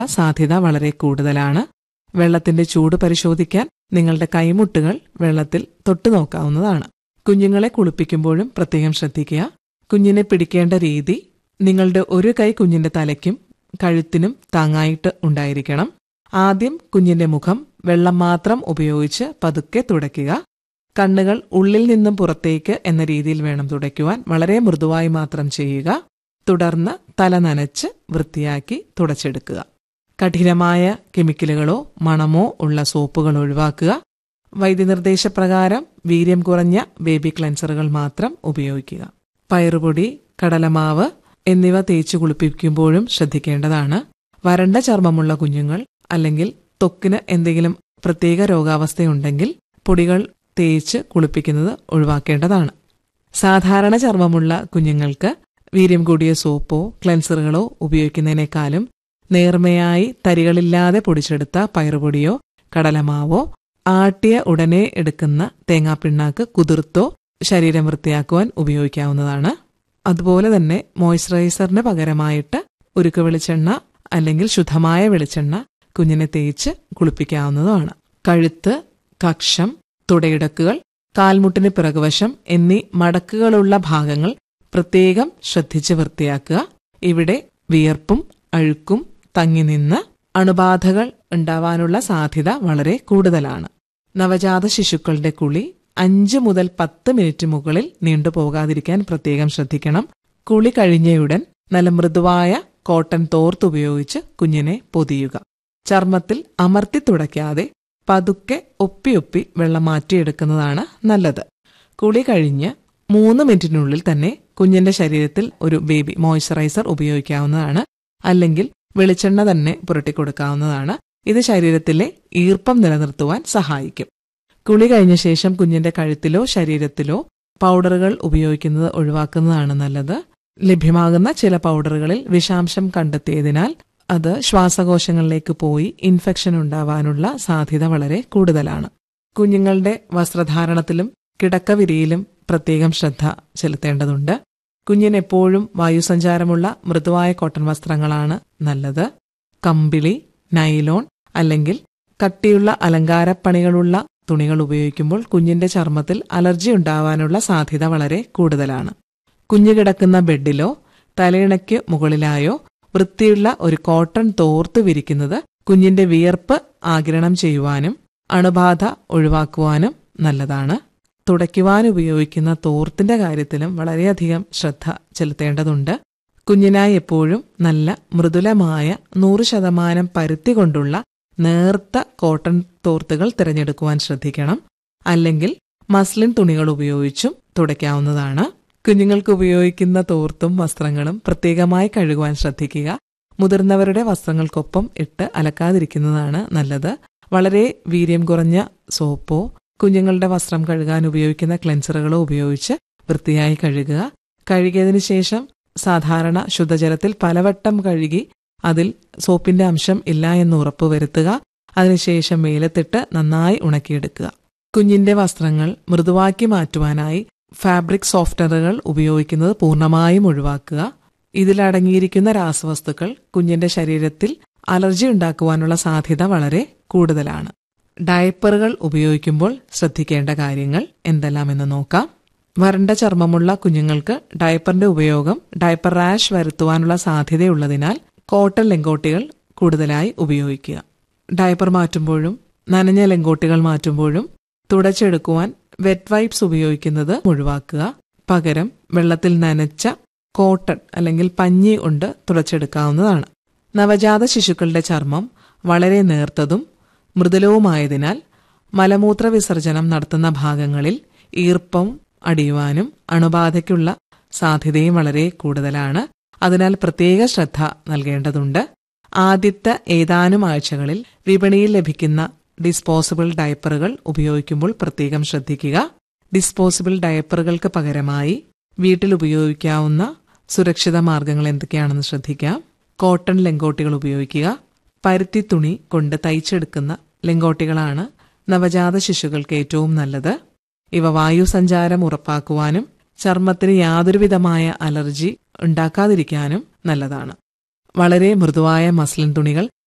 സാധ്യത വളരെ കൂടുതലാണ് വെള്ളത്തിന്റെ ചൂട് പരിശോധിക്കാൻ നിങ്ങളുടെ കൈമുട്ടുകൾ വെള്ളത്തിൽ തൊട്ടു നോക്കാവുന്നതാണ് കുഞ്ഞുങ്ങളെ കുളിപ്പിക്കുമ്പോഴും പ്രത്യേകം ശ്രദ്ധിക്കുക കുഞ്ഞിനെ പിടിക്കേണ്ട രീതി നിങ്ങളുടെ ഒരു കൈ കുഞ്ഞിന്റെ തലയ്ക്കും കഴുത്തിനും താങ്ങായിട്ട് ഉണ്ടായിരിക്കണം ആദ്യം കുഞ്ഞിന്റെ മുഖം വെള്ളം മാത്രം ഉപയോഗിച്ച് പതുക്കെ തുടയ്ക്കുക കണ്ണുകൾ ഉള്ളിൽ നിന്നും പുറത്തേക്ക് എന്ന രീതിയിൽ വേണം തുടയ്ക്കുവാൻ വളരെ മൃദുവായി മാത്രം ചെയ്യുക തുടർന്ന് തല നനച്ച് വൃത്തിയാക്കി തുടച്ചെടുക്കുക കഠിനമായ കെമിക്കലുകളോ മണമോ ഉള്ള സോപ്പുകൾ ഒഴിവാക്കുക വൈദ്യനിർദ്ദേശപ്രകാരം വീര്യം കുറഞ്ഞ ബേബി ക്ലെൻസറുകൾ മാത്രം ഉപയോഗിക്കുക പയറുപൊടി കടലമാവ് എന്നിവ തേച്ച് കുളിപ്പിക്കുമ്പോഴും ശ്രദ്ധിക്കേണ്ടതാണ് വരണ്ട ചർമ്മമുള്ള കുഞ്ഞുങ്ങൾ അല്ലെങ്കിൽ ത്വക്കിന് എന്തെങ്കിലും പ്രത്യേക രോഗാവസ്ഥയുണ്ടെങ്കിൽ പൊടികൾ തേച്ച് കുളിപ്പിക്കുന്നത് ഒഴിവാക്കേണ്ടതാണ് സാധാരണ ചർമ്മമുള്ള കുഞ്ഞുങ്ങൾക്ക് വീര്യം കൂടിയ സോപ്പോ ക്ലെൻസറുകളോ ഉപയോഗിക്കുന്നതിനേക്കാളും നേർമയായി തരികളില്ലാതെ പൊടിച്ചെടുത്ത പയറുപൊടിയോ കടലമാവോ ആട്ടിയ ഉടനെ എടുക്കുന്ന തേങ്ങാപ്പിണ്ണാക്ക് കുതിർത്തോ ശരീരം വൃത്തിയാക്കുവാൻ ഉപയോഗിക്കാവുന്നതാണ് അതുപോലെ തന്നെ മോയ്സ്ചറൈസറിന് പകരമായിട്ട് ഉരുക്ക് വെളിച്ചെണ്ണ അല്ലെങ്കിൽ ശുദ്ധമായ വെളിച്ചെണ്ണ കുഞ്ഞിനെ തേച്ച് കുളിപ്പിക്കാവുന്നതുമാണ് കഴുത്ത് കക്ഷം തുടയിടക്കുകൾ കാൽമുട്ടിന് പിറകുവശം എന്നീ മടക്കുകളുള്ള ഭാഗങ്ങൾ പ്രത്യേകം ശ്രദ്ധിച്ച് വൃത്തിയാക്കുക ഇവിടെ വിയർപ്പും അഴുക്കും തങ്ങി നിന്ന് അണുബാധകൾ ഉണ്ടാവാനുള്ള സാധ്യത വളരെ കൂടുതലാണ് നവജാത ശിശുക്കളുടെ കുളി അഞ്ച് മുതൽ പത്ത് മിനിറ്റ് മുകളിൽ നീണ്ടുപോകാതിരിക്കാൻ പ്രത്യേകം ശ്രദ്ധിക്കണം കുളി കഴിഞ്ഞയുടൻ നല്ല മൃദുവായ കോട്ടൺ തോർത്തുപയോഗിച്ച് കുഞ്ഞിനെ പൊതിയുക ചർമ്മത്തിൽ അമർത്തി തുടയ്ക്കാതെ പതുക്കെ ഒപ്പി ഒപ്പി വെള്ളം മാറ്റിയെടുക്കുന്നതാണ് നല്ലത് കുളി കഴിഞ്ഞ് മൂന്ന് മിനിറ്റിനുള്ളിൽ തന്നെ കുഞ്ഞിന്റെ ശരീരത്തിൽ ഒരു ബേബി മോയ്സ്ചറൈസർ ഉപയോഗിക്കാവുന്നതാണ് അല്ലെങ്കിൽ വെളിച്ചെണ്ണ തന്നെ പുരട്ടിക്കൊടുക്കാവുന്നതാണ് ഇത് ശരീരത്തിലെ ഈർപ്പം നിലനിർത്തുവാൻ സഹായിക്കും കുളി കഴിഞ്ഞ ശേഷം കുഞ്ഞിന്റെ കഴുത്തിലോ ശരീരത്തിലോ പൗഡറുകൾ ഉപയോഗിക്കുന്നത് ഒഴിവാക്കുന്നതാണ് നല്ലത് ലഭ്യമാകുന്ന ചില പൗഡറുകളിൽ വിഷാംശം കണ്ടെത്തിയതിനാൽ അത് ശ്വാസകോശങ്ങളിലേക്ക് പോയി ഇൻഫെക്ഷൻ ഉണ്ടാവാനുള്ള സാധ്യത വളരെ കൂടുതലാണ് കുഞ്ഞുങ്ങളുടെ വസ്ത്രധാരണത്തിലും കിടക്കവിരിയിലും പ്രത്യേകം ശ്രദ്ധ ചെലുത്തേണ്ടതുണ്ട് കുഞ്ഞിന് എപ്പോഴും വായുസഞ്ചാരമുള്ള മൃദുവായ കോട്ടൺ വസ്ത്രങ്ങളാണ് നല്ലത് കമ്പിളി നൈലോൺ അല്ലെങ്കിൽ കട്ടിയുള്ള അലങ്കാരപ്പണികളുള്ള തുണികൾ ഉപയോഗിക്കുമ്പോൾ കുഞ്ഞിന്റെ ചർമ്മത്തിൽ അലർജി ഉണ്ടാവാനുള്ള സാധ്യത വളരെ കൂടുതലാണ് കുഞ്ഞു കിടക്കുന്ന ബെഡിലോ തലയിണയ്ക്ക് മുകളിലായോ വൃത്തിയുള്ള ഒരു കോട്ടൺ തോർത്ത് വിരിക്കുന്നത് കുഞ്ഞിന്റെ വിയർപ്പ് ആഗിരണം ചെയ്യുവാനും അണുബാധ ഒഴിവാക്കുവാനും നല്ലതാണ് തുടയ്ക്കുവാൻ ഉപയോഗിക്കുന്ന തോർത്തിന്റെ കാര്യത്തിലും വളരെയധികം ശ്രദ്ധ ചെലുത്തേണ്ടതുണ്ട് കുഞ്ഞിനായി എപ്പോഴും നല്ല മൃദുലമായ നൂറ് ശതമാനം പരുത്തി കൊണ്ടുള്ള നേർത്ത കോട്ടൺ തോർത്തുകൾ തിരഞ്ഞെടുക്കുവാൻ ശ്രദ്ധിക്കണം അല്ലെങ്കിൽ മസ്ലിൻ തുണികൾ ഉപയോഗിച്ചും തുടയ്ക്കാവുന്നതാണ് കുഞ്ഞുങ്ങൾക്ക് ഉപയോഗിക്കുന്ന തോർത്തും വസ്ത്രങ്ങളും പ്രത്യേകമായി കഴുകുവാൻ ശ്രദ്ധിക്കുക മുതിർന്നവരുടെ വസ്ത്രങ്ങൾക്കൊപ്പം ഇട്ട് അലക്കാതിരിക്കുന്നതാണ് നല്ലത് വളരെ വീര്യം കുറഞ്ഞ സോപ്പോ കുഞ്ഞുങ്ങളുടെ വസ്ത്രം കഴുകാൻ ഉപയോഗിക്കുന്ന ക്ലെൻസറുകളോ ഉപയോഗിച്ച് വൃത്തിയായി കഴുകുക കഴുകിയതിനു ശേഷം സാധാരണ ശുദ്ധജലത്തിൽ പലവട്ടം കഴുകി അതിൽ സോപ്പിന്റെ അംശം ഇല്ല എന്ന് ഉറപ്പുവരുത്തുക അതിനുശേഷം വെയിലത്തിട്ട് നന്നായി ഉണക്കിയെടുക്കുക കുഞ്ഞിന്റെ വസ്ത്രങ്ങൾ മൃദുവാക്കി മാറ്റുവാനായി ഫാബ്രിക് സോഫ്റ്റ്വെയറുകൾ ഉപയോഗിക്കുന്നത് പൂർണ്ണമായും ഒഴിവാക്കുക ഇതിലടങ്ങിയിരിക്കുന്ന രാസവസ്തുക്കൾ കുഞ്ഞിന്റെ ശരീരത്തിൽ അലർജി ഉണ്ടാക്കുവാനുള്ള സാധ്യത വളരെ കൂടുതലാണ് ഡയപ്പറുകൾ ഉപയോഗിക്കുമ്പോൾ ശ്രദ്ധിക്കേണ്ട കാര്യങ്ങൾ എന്തെല്ലാമെന്ന് നോക്കാം വരണ്ട ചർമ്മമുള്ള കുഞ്ഞുങ്ങൾക്ക് ഡയപ്പറിന്റെ ഉപയോഗം ഡയപ്പർ റാഷ് വരുത്തുവാനുള്ള സാധ്യതയുള്ളതിനാൽ കോട്ടൺ ലെങ്കോട്ടികൾ കൂടുതലായി ഉപയോഗിക്കുക ഡയപ്പർ മാറ്റുമ്പോഴും നനഞ്ഞ ലെങ്കോട്ടികൾ മാറ്റുമ്പോഴും തുടച്ചെടുക്കുവാൻ വെറ്റ് വൈപ്സ് ഉപയോഗിക്കുന്നത് ഒഴിവാക്കുക പകരം വെള്ളത്തിൽ നനച്ച കോട്ടൺ അല്ലെങ്കിൽ പഞ്ഞി കൊണ്ട് തുടച്ചെടുക്കാവുന്നതാണ് നവജാത ശിശുക്കളുടെ ചർമ്മം വളരെ നേർത്തതും മൃദുലവുമായതിനാൽ മലമൂത്ര വിസർജനം നടത്തുന്ന ഭാഗങ്ങളിൽ ഈർപ്പം അടിയുവാനും അണുബാധയ്ക്കുള്ള സാധ്യതയും വളരെ കൂടുതലാണ് അതിനാൽ പ്രത്യേക ശ്രദ്ധ നൽകേണ്ടതുണ്ട് ആദ്യത്തെ ഏതാനും ആഴ്ചകളിൽ വിപണിയിൽ ലഭിക്കുന്ന ഡിസ്പോസിബിൾ ഡയപ്പറുകൾ ഉപയോഗിക്കുമ്പോൾ പ്രത്യേകം ശ്രദ്ധിക്കുക ഡിസ്പോസിബിൾ ഡയപ്പറുകൾക്ക് പകരമായി വീട്ടിൽ ഉപയോഗിക്കാവുന്ന സുരക്ഷിത മാർഗങ്ങൾ എന്തൊക്കെയാണെന്ന് ശ്രദ്ധിക്കാം കോട്ടൺ ലെങ്കോട്ടികൾ ഉപയോഗിക്കുക പരുത്തി തുണി കൊണ്ട് തയ്ച്ചെടുക്കുന്ന ലെങ്കോട്ടികളാണ് നവജാത ശിശുക്കൾക്ക് ഏറ്റവും നല്ലത് ഇവ വായു സഞ്ചാരം ഉറപ്പാക്കുവാനും ചർമ്മത്തിന് യാതൊരുവിധമായ അലർജി ഉണ്ടാക്കാതിരിക്കാനും നല്ലതാണ് വളരെ മൃദുവായ മസ്ലിൻ തുണികൾ